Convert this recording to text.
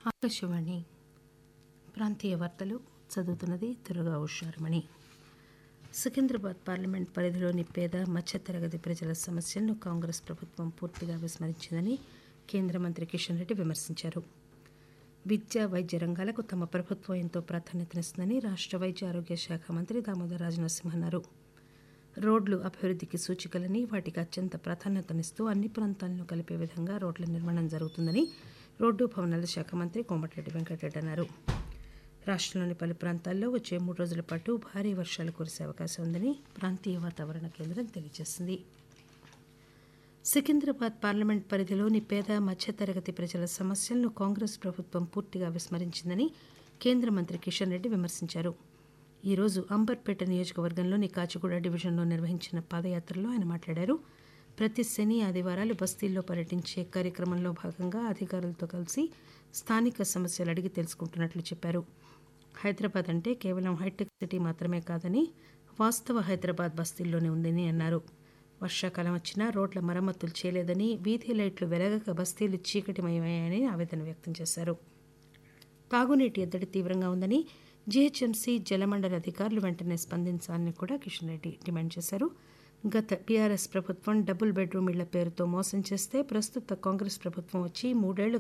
ఆకాశవాణి ప్రాంతీయ వార్తలు చదువుతున్నది దుర్గా ఉషారమణి సికింద్రాబాద్ పార్లమెంట్ పరిధిలోని పేద మధ్యతరగతి ప్రజల సమస్యలను కాంగ్రెస్ ప్రభుత్వం పూర్తిగా విస్మరించిందని కేంద్ర మంత్రి కిషన్ రెడ్డి విమర్శించారు విద్య వైద్య రంగాలకు తమ ప్రభుత్వం ఎంతో ప్రాధాన్యతనిస్తుందని రాష్ట్ర వైద్య ఆరోగ్య శాఖ మంత్రి దామోదర్ రాజనరసింహ అన్నారు రోడ్లు అభివృద్ధికి సూచికలని వాటికి అత్యంత ప్రాధాన్యతనిస్తూ అన్ని ప్రాంతాలను కలిపే విధంగా రోడ్ల నిర్మాణం జరుగుతుందని రోడ్డు భవనాల శాఖ మంత్రి కోమటిరెడ్డి వెంకటరెడ్డి అన్నారు రాష్ట్రంలోని పలు ప్రాంతాల్లో వచ్చే మూడు రోజుల పాటు భారీ వర్షాలు కురిసే అవకాశం ఉందని ప్రాంతీయ వాతావరణ కేంద్రం తెలియజేసింది సికింద్రాబాద్ పార్లమెంట్ పరిధిలోని పేద మధ్యతరగతి ప్రజల సమస్యలను కాంగ్రెస్ ప్రభుత్వం పూర్తిగా విస్మరించిందని కేంద్ర మంత్రి కిషన్ రెడ్డి విమర్శించారు ఈరోజు అంబర్పేట నియోజకవర్గంలోని కాచిగూడ డివిజన్లో నిర్వహించిన పాదయాత్రలో ఆయన మాట్లాడారు ప్రతి శని ఆదివారాలు బస్తీల్లో పర్యటించే కార్యక్రమంలో భాగంగా అధికారులతో కలిసి స్థానిక సమస్యలు అడిగి తెలుసుకుంటున్నట్లు చెప్పారు హైదరాబాద్ అంటే కేవలం హైటెక్ సిటీ మాత్రమే కాదని వాస్తవ హైదరాబాద్ బస్తీల్లోనే ఉందని అన్నారు వర్షాకాలం వచ్చినా రోడ్ల మరమ్మతులు చేయలేదని వీధి లైట్లు వెలగక బస్తీలు చీకటిమయమయ్యాయని ఆవేదన వ్యక్తం చేశారు తాగునీటి ఎద్దడి తీవ్రంగా ఉందని జీహెచ్ఎంసీ జలమండలి అధికారులు వెంటనే స్పందించాలని కూడా కిషన్ రెడ్డి డిమాండ్ చేశారు గత బీఆర్ఎస్ ప్రభుత్వం డబుల్ బెడ్రూమ్ ఇళ్ల పేరుతో మోసం చేస్తే ప్రస్తుత కాంగ్రెస్ ప్రభుత్వం వచ్చి మూడేళ్లు